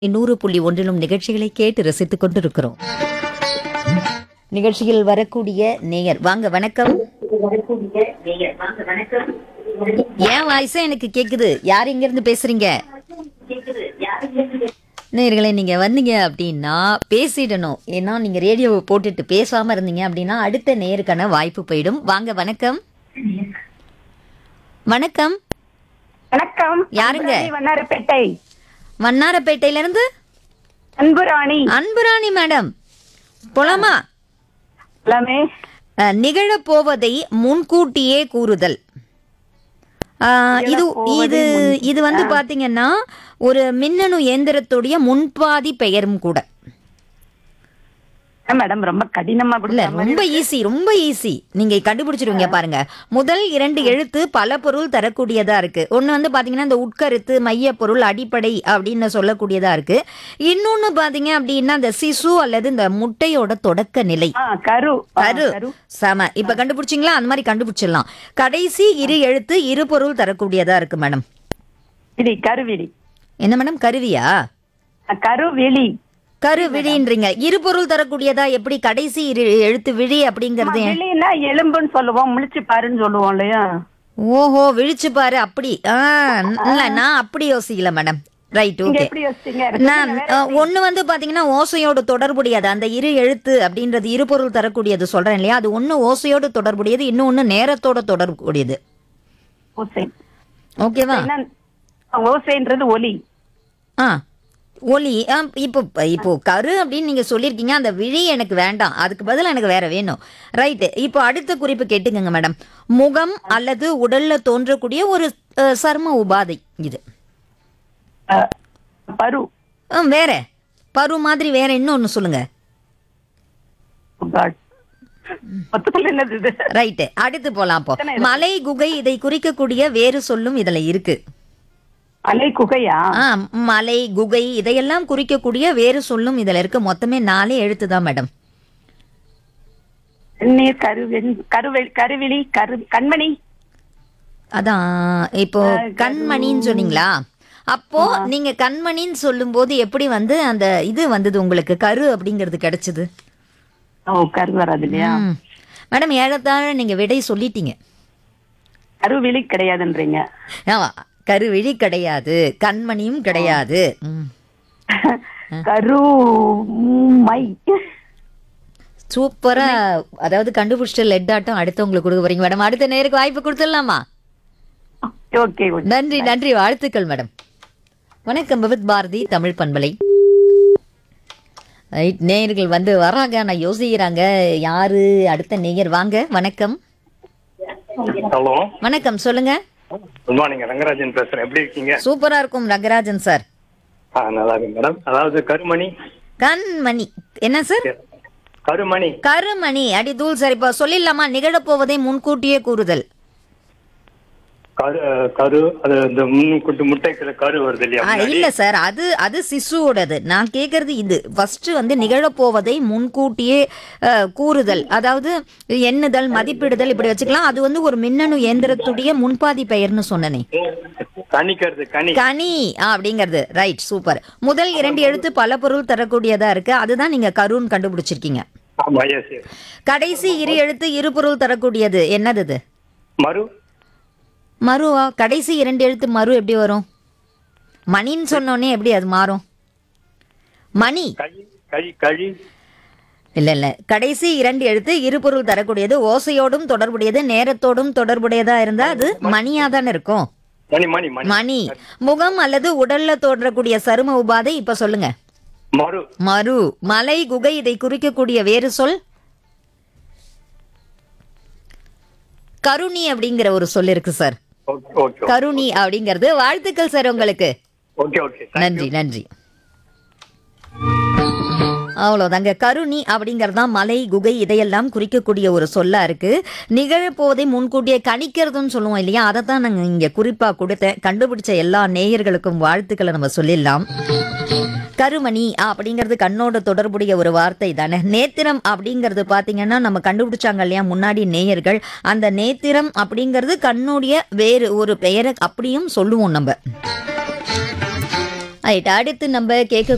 நூறு புள்ளி ஒன்றிலும் நிகழ்ச்சிகளை கேட்டு ரசித்துக் கொண்டிருக்கிறோம் நிகழ்ச்சியில் வரக்கூடிய நேயர் வாங்க வணக்கம் ஏன் வாய்ஸா எனக்கு கேக்குது யார் எங்க இருந்து பேசுறீங்க நேயர்களே நீங்க வந்தீங்க அப்படின்னா பேசிடணும் ஏன்னா நீங்க ரேடியோவை போட்டுட்டு பேசாம இருந்தீங்க அப்படின்னா அடுத்த நேயருக்கான வாய்ப்பு போயிடும் வாங்க வணக்கம் வணக்கம் வணக்கம் யாருங்க? அன்புராணி வண்ணாரப்பேட்டை வண்ணாரப்பேட்டையில இருந்து அன்புராணி அன்புராணி மேடம் போலாமா எல்லாமே அஹ், நிகழப்போவதை முன்கூட்டியே கூறுதல் அஹ், இது இது இது வந்து பாத்தீங்கன்னா ஒரு மின்னணு இயந்திரத்துடைய முன்பாதி பெயரும் கூட என்ன மேடம் ரொம்ப கடினமா இல்ல கொடுத்த மாதிரி ரொம்ப ஈஸி ரொம்ப ஈஸி நீங்க கண்டுபிடிச்சிருவீங்க பாருங்க முதல் இரண்டு எழுத்து பல பொருள் தரக்கூடியதா இருக்கு ஒண்ணு வந்து பாத்தீங்கன்னா இந்த உட்கருத்து மைய பொருள் அடிப்படை அப்படின்னு சொல்லக்கூடியதா இருக்கு இன்னொன்னு பாத்தீங்க அப்படின்னா இந்த சிசு அல்லது இந்த முட்டையோட தொடக்க நிலை ஆ, கரு ஆ, கரு கரு செம இப்ப கண்டுபிடிச்சிங்களா அந்த மாதிரி கண்டுபிடிச்சிடலாம் கடைசி இரு எழுத்து இரு பொருள் தரக்கூடியதா இருக்கு மேடம் விழி கருவிழி என்ன மேடம் கருவியா ஆ, கருவிழி கருவிழின்றீங்க இரு பொருள் தரக்கூடியதா எப்படி கடைசி இரு எழுத்து விழி அப்படிங்கறது விழின்னா எலும்புன்னு சொல்லுவோம் முழிச்சு பாருன்னு சொல்லுவோம் இல்லையா ஓஹோ விழிச்சு பாரு அப்படி ஆ, இல்ல நான் அப்படி யோசிக்கல மேடம் ரைட் நீங்க ஓகே எப்படி யோசிச்சீங்க நான் அஹ், ஒண்ணு வந்து பாத்தீங்கன்னா ஓசையோடு தொடர்புடையது அந்த இரு எழுத்து அப்படின்றது இரு பொருள் தரக்கூடியது சொல்றேன் இல்லையா அது ஒண்ணு ஓசையோடு தொடர்புடையது இன்னொன்னு நேரத்தோட தொடர்புடையது ஓசை ஓகேவா என்ன ஓசைன்றது ஒலி ஆ ஒலி ஆ, இப்போ இப்போ கரு அப்படின்னு நீங்க சொல்லியிருக்கீங்க அந்த விழி எனக்கு வேண்டாம் அதுக்கு பதிலா எனக்கு வேற வேணும் ரைட்டு இப்போ அடுத்த குறிப்பு கேட்டுக்கங்க மேடம் முகம் அல்லது உடல்ல தோன்றக்கூடிய ஒரு அஹ், சர்ம உபாதை இது ஆ, பரு ஆ, வேற பரு மாதிரி வேற இன்னொன்னு சொல்லுங்க Oh God. மொத்தத்துல என்னது இது ரைட்டு அடுத்து போலாம் அப்போ மலை குகை இதை குறிக்கக்கூடிய வேறு சொல்லும் இதுல இருக்கு அலை குகையா ஆ மலை குகை இதையெல்லாம் குறிக்கக்கூடிய வேறு சொல்லும் இதுல இருக்கு மொத்தமே நாலே எழுத்து தான் மேடம் நீர் கருவெண் கருவெளி கருவிழி கரு கண்மணி அதான் இப்போ கண்மணின்னு சொன்னீங்களா அப்போ நீங்க கண்மணின்னு சொல்லும்போது எப்படி வந்து அந்த இது வந்தது உங்களுக்கு கரு அப்படிங்கிறது கிடைச்சது ஓ கரு வராது இல்லையா ம். மேடம் ஏழத்தாழ நீங்க விடை சொல்லிட்டீங்க கருவிழி கிடையாதுன்றீங்க ஆமா கருவிழி கிடையாது கண்மணியும் கிடையாது ம். கரு மை சூப்பரா அதாவது கண்டுபிடிச்சிட்டு லெட் ஆட்டம் அடுத்தவங்களுக்கு கொடுக்க போறீங்க மேடம் அடுத்த நேருக்கு வாய்ப்பு கொடுத்துடலாமா ஓகே நன்றி நன்றி வாழ்த்துக்கள் மேடம் வணக்கம் பவித் பாரதி தமிழ் பண்பலை ரைட் நேயர்கள் வந்து வராங்க நான் யோசிக்கிறாங்க யாரு அடுத்த நேயர் வாங்க வணக்கம் ஹலோ வணக்கம் சொல்லுங்க குட் மார்னிங் ரங்கராஜன் பேசுறேன் எப்படி இருக்கீங்க சூப்பரா இருக்கும் ரங்கராஜன் சார் ஆ நல்லா இருக்கு மேடம் அதாவது கருமணி கண்மணி என்ன சார் கருமணி கருமணி அடி தூள் சார் இப்போ சொல்லிடலாமா நிகழப்போவதை முன்கூட்டியே கூறுதல் கரு கரு அது இந்த முன்னுக்குட்டு முட்டைக்குள்ள கரு வருது இல்லையா ஆ, முன்னாடி? இல்ல சார் அது அது சிசுவோடது நான் கேக்குறது இது ஃபர்ஸ்ட் வந்து நிகழப்போவதை முன்கூட்டியே அஹ், கூறுதல் அதாவது எண்ணுதல் மதிப்பிடுதல் இப்படி வச்சுக்கலாம் அது வந்து ஒரு மின்னணு இயந்திரத்துடைய முன்பாதி பெயர்னு சொன்னனே கணிக்கிறது கனி கனி ஆ, அப்படிங்கிறது ரைட் சூப்பர் முதல் இரண்டு எழுத்து பல பொருள் தரக்கூடியதா இருக்கு அதுதான் நீங்க கருன்னு கண்டுபிடிச்சிருக்கீங்க ஆமா எஸ் எஸ் கடைசி இரு எழுத்து இரு பொருள் தரக்கூடியது என்னது இது மறு மருவா கடைசி இரண்டு எழுத்து மறு எப்படி வரும் மணின்னு சொன்னோடனே எப்படி அது மாறும் மணி கழி கழி கழி இல்ல இல்ல கடைசி இரண்டு எழுத்து இரு பொருள் தரக்கூடியது ஓசையோடும் தொடர்புடையது நேரத்தோடும் தொடர்புடையதா இருந்தா அது மணியா தானே இருக்கும் மணி மணி மணி மணி முகம் அல்லது உடல்ல தோன்றக்கூடிய சரும உபாதை இப்ப சொல்லுங்க மறு மறு மலை குகை இதை குறிக்கக்கூடிய வேறு சொல் கருணி அப்படிங்கிற ஒரு சொல் இருக்கு சார் ஓகே ஓகே கருணி அப்படிங்கிறது வாழ்த்துக்கள் சார் உங்களுக்கு ஓகே ஓகே நன்றி நன்றி அவ்வளோதாங்க கருணி அப்படிங்கறதுதான் மலை குகை இதையெல்லாம் குறிக்கக்கூடிய ஒரு சொல்லா இருக்கு நிகழப்போவதை முன்கூட்டியே கணிக்கிறதுன்னு சொல்லுவோம் இல்லையா அதை தான் நாங்கள் இங்கே குறிப்பாக கொடுத்தேன் கண்டுபிடிச்ச எல்லா நேயர்களுக்கும் வாழ்த்துக்களை நம்ம சொல்லிடலாம் கருமணி அப்படிங்கிறது கண்ணோட தொடர்புடைய ஒரு வார்த்தை தானே நேத்திரம் அப்படிங்கிறது பார்த்தீங்கன்னா நம்ம கண்டுபிடிச்சாங்க இல்லையா முன்னாடி நேயர்கள் அந்த நேத்திரம் அப்படிங்கிறது கண்ணுடைய வேறு ஒரு பெயரை அப்படியும் சொல்லுவோம் நம்ம ரைட் அடுத்து நம்ம கேட்க